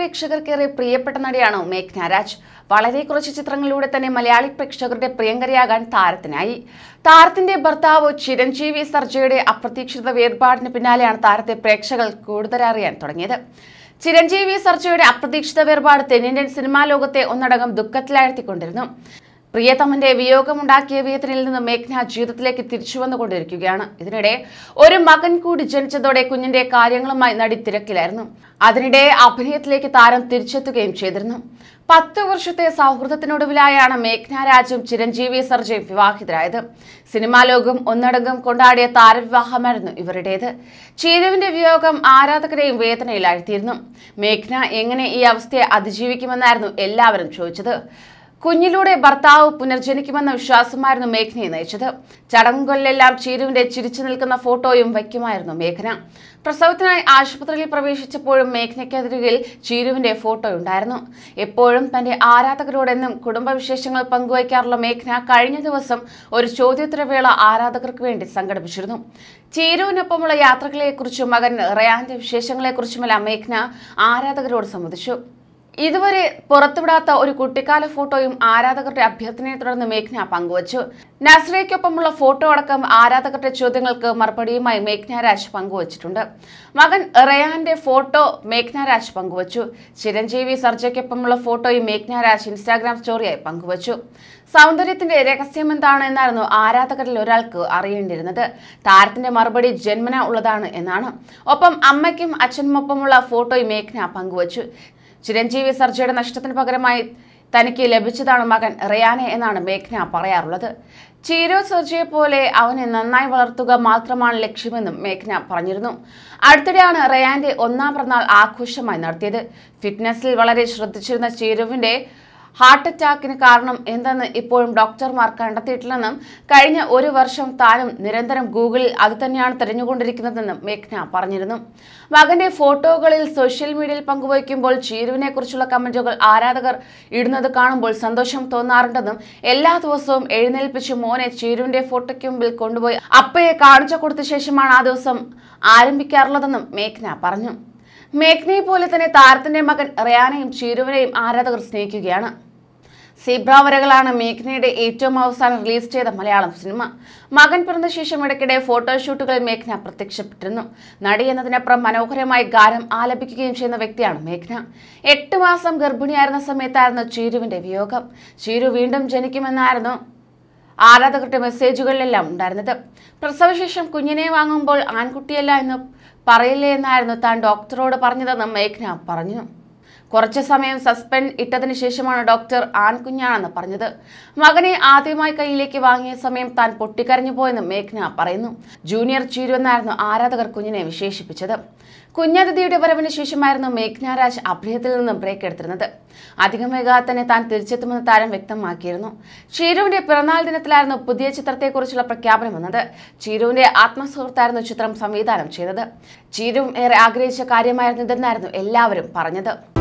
പ്രേക്ഷകർക്കേറെ പ്രിയപ്പെട്ട നടിയാണ് മേഘ്ന രാജ് വളരെ കുറച്ച് ചിത്രങ്ങളിലൂടെ തന്നെ മലയാളി പ്രേക്ഷകരുടെ പ്രിയങ്കരിയാകാൻ താരത്തിനായി താരത്തിന്റെ ഭർത്താവ് ചിരഞ്ജീവി സർജയുടെ അപ്രതീക്ഷിത വേർപാടിന് പിന്നാലെയാണ് താരത്തെ പ്രേക്ഷകർ കൂടുതൽ അറിയാൻ തുടങ്ങിയത് ചിരഞ്ജീവി സർജയുടെ അപ്രതീക്ഷിത വേർപാട് തെന്നിന്ത്യൻ സിനിമാ ലോകത്തെ ഒന്നടങ്കം ദുഃഖത്തിലാഴ്ത്തിക്കൊണ്ടിരുന്നു പ്രിയതമന്റെ വിയോഗമുണ്ടാക്കിയ വേദനയിൽ നിന്ന് മേഘ്ന ജീവിതത്തിലേക്ക് തിരിച്ചു വന്നുകൊണ്ടിരിക്കുകയാണ് ഇതിനിടെ ഒരു മകൻ കൂടി ജനിച്ചതോടെ കുഞ്ഞിന്റെ കാര്യങ്ങളുമായി നടി തിരക്കിലായിരുന്നു അതിനിടെ അഭിനയത്തിലേക്ക് താരം തിരിച്ചെത്തുകയും ചെയ്തിരുന്നു പത്ത് വർഷത്തെ സൗഹൃദത്തിനൊടുവിലായാണ് മേഘ്ന രാജും ചിരഞ്ജീവി സർജയും വിവാഹിതരായത് സിനിമാ ലോകം ഒന്നടങ്കം കൊണ്ടാടിയ താരവിവാഹമായിരുന്നു ഇവരുടേത് ചീരുവിന്റെ വിയോഗം ആരാധകരെയും വേദനയിലാഴ്ത്തിയിരുന്നു മേഘ്ന എങ്ങനെ ഈ അവസ്ഥയെ അതിജീവിക്കുമെന്നായിരുന്നു എല്ലാവരും ചോദിച്ചത് കുഞ്ഞിലൂടെ ഭർത്താവ് പുനർജനിക്കുമെന്ന വിശ്വാസമായിരുന്നു മേഘനയെ നയിച്ചത് ചടങ്ങുകളിലെല്ലാം ചീരുവിന്റെ ചിരിച്ചു നിൽക്കുന്ന ഫോട്ടോയും വയ്ക്കുമായിരുന്നു മേഘന പ്രസവത്തിനായി ആശുപത്രിയിൽ പ്രവേശിച്ചപ്പോഴും മേഘനയ്ക്കെതിരിൽ ചീരുവിന്റെ ഫോട്ടോ ഉണ്ടായിരുന്നു എപ്പോഴും തന്റെ ആരാധകരോടെന്നും കുടുംബവിശേഷങ്ങൾ പങ്കുവയ്ക്കാറുള്ള മേഘന കഴിഞ്ഞ ദിവസം ഒരു ചോദ്യോത്തരവേള ആരാധകർക്ക് വേണ്ടി സംഘടിപ്പിച്ചിരുന്നു ചീരുവിനൊപ്പമുള്ള യാത്രകളെക്കുറിച്ചും മകൻ റയാന്റെ വിശേഷങ്ങളെക്കുറിച്ചുമെല്ലാം മേഘന ആരാധകരോട് സംവദിച്ചു ഇതുവരെ പുറത്തുവിടാത്ത ഒരു കുട്ടിക്കാല ഫോട്ടോയും ആരാധകരുടെ അഭ്യർത്ഥനയെ തുടർന്ന് മേഘ്ന പങ്കുവച്ചു നസ്രയ്ക്കൊപ്പമുള്ള ഫോട്ടോ അടക്കം ആരാധകരുടെ ചോദ്യങ്ങൾക്ക് മറുപടിയുമായി മേഘ്ന രാജ് പങ്കുവച്ചിട്ടുണ്ട് മകൻ റയാന്റെ ഫോട്ടോ മേഘ്ന രാജ് പങ്കുവച്ചു ചിരഞ്ജീവി സർജയ്ക്കൊപ്പമുള്ള ഫോട്ടോയും മേഘ്ന രാജ് ഇൻസ്റ്റാഗ്രാം സ്റ്റോറിയായി പങ്കുവച്ചു സൗന്ദര്യത്തിന്റെ രഹസ്യം എന്താണ് എന്നായിരുന്നു ആരാധകരിൽ ഒരാൾക്ക് അറിയേണ്ടിയിരുന്നത് താരത്തിന്റെ മറുപടി ജന്മന ഉള്ളതാണ് എന്നാണ് ഒപ്പം അമ്മയ്ക്കും അച്ഛനുമൊപ്പമുള്ള ഫോട്ടോയും മേഘ്ന പങ്കുവച്ചു ചിരഞ്ജീവി സർജയുടെ നഷ്ടത്തിന് പകരമായി തനിക്ക് ലഭിച്ചതാണ് മകൻ റിയാനെ എന്നാണ് മേഘ്ന പറയാറുള്ളത് ചീരോ സർജയെ പോലെ അവനെ നന്നായി വളർത്തുക മാത്രമാണ് ലക്ഷ്യമെന്നും മേഘ്ന പറഞ്ഞിരുന്നു അടുത്തിടെയാണ് റയാന്റെ ഒന്നാം പിറന്നാൾ ആഘോഷമായി നടത്തിയത് ഫിറ്റ്നസിൽ വളരെ ശ്രദ്ധിച്ചിരുന്ന ചീരുവിന്റെ ഹാർട്ട് അറ്റാക്കിന് കാരണം എന്തെന്ന് ഇപ്പോഴും ഡോക്ടർമാർ കണ്ടെത്തിയിട്ടില്ലെന്നും കഴിഞ്ഞ ഒരു വർഷം താനും നിരന്തരം ഗൂഗിളിൽ അത് തന്നെയാണ് തിരഞ്ഞുകൊണ്ടിരിക്കുന്നതെന്നും മേഘ്ന പറഞ്ഞിരുന്നു മകന്റെ ഫോട്ടോകളിൽ സോഷ്യൽ മീഡിയയിൽ പങ്കുവയ്ക്കുമ്പോൾ ചീരുവിനെ കുറിച്ചുള്ള കമന്റുകൾ ആരാധകർ ഇടുന്നത് കാണുമ്പോൾ സന്തോഷം തോന്നാറുണ്ടെന്നും എല്ലാ ദിവസവും എഴുന്നേൽപ്പിച്ച് മോനെ ചീരുവിന്റെ ഫോട്ടോയ്ക്ക് മുമ്പിൽ കൊണ്ടുപോയി അപ്പയെ കാണിച്ചു കൊടുത്ത ശേഷമാണ് ആ ദിവസം ആരംഭിക്കാറുള്ളതെന്നും മേഘ്ന പറഞ്ഞു മേഘ്നയെ പോലെ തന്നെ താരത്തിന്റെ മകൻ റയാനെയും ചീരുവിനെയും ആരാധകർ സ്നേഹിക്കുകയാണ് സീബ്രാവരകളാണ് മേഘ്നയുടെ ഏറ്റവും അവസാനം റിലീസ് ചെയ്ത മലയാളം സിനിമ മകൻ പിറന്ന ശേഷം ഇടയ്ക്കിടെ ഫോട്ടോഷൂട്ടുകളിൽ മേഘ്ന പ്രത്യക്ഷപ്പെട്ടിരുന്നു നടി എന്നതിനപ്പുറം മനോഹരമായി ഗാനം ആലപിക്കുകയും ചെയ്യുന്ന വ്യക്തിയാണ് മേഘ്ന എട്ട് മാസം ഗർഭിണിയായിരുന്ന സമയത്തായിരുന്നു ചീരുവിന്റെ വിയോഗം ചീരു വീണ്ടും ജനിക്കുമെന്നായിരുന്നു ആരാധകരുടെ മെസ്സേജുകളിലെല്ലാം ഉണ്ടായിരുന്നത് പ്രസവശേഷം കുഞ്ഞിനെ വാങ്ങുമ്പോൾ ആൺകുട്ടിയല്ല എന്ന് പറയില്ലേ എന്നായിരുന്നു താൻ ഡോക്ടറോട് പറഞ്ഞതെന്ന് മേഘ്ന പറഞ്ഞു കുറച്ചു സമയം സസ്പെൻഡ് ഇട്ടതിന് ശേഷമാണ് ഡോക്ടർ ആൺകുഞ്ഞാണെന്ന് പറഞ്ഞത് മകനെ ആദ്യമായി കയ്യിലേക്ക് വാങ്ങിയ സമയം താൻ പൊട്ടിക്കരഞ്ഞു പോയെന്ന് മേഘ്ന പറയുന്നു ജൂനിയർ ചീരു എന്നായിരുന്നു ആരാധകർ കുഞ്ഞിനെ വിശേഷിപ്പിച്ചത് കുഞ്ഞതിഥിയുടെ വരവിന് ശേഷമായിരുന്നു മേഘ്ന രാജ് അഭിനയത്തിൽ നിന്ന് ബ്രേക്ക് എടുത്തിരുന്നത് അധികം വൈകാതെ തന്നെ താൻ തിരിച്ചെത്തുമെന്ന് താരം വ്യക്തമാക്കിയിരുന്നു ചീരുവിന്റെ പിറന്നാൾ ദിനത്തിലായിരുന്നു പുതിയ ചിത്രത്തെക്കുറിച്ചുള്ള പ്രഖ്യാപനം വന്നത് ചീരുവിന്റെ ആത്മസുഹൃത്തായിരുന്നു ചിത്രം സംവിധാനം ചെയ്തത് ചീരുവും ഏറെ ആഗ്രഹിച്ച കാര്യമായിരുന്നു ഇതെന്നായിരുന്നു എല്ലാവരും പറഞ്ഞത്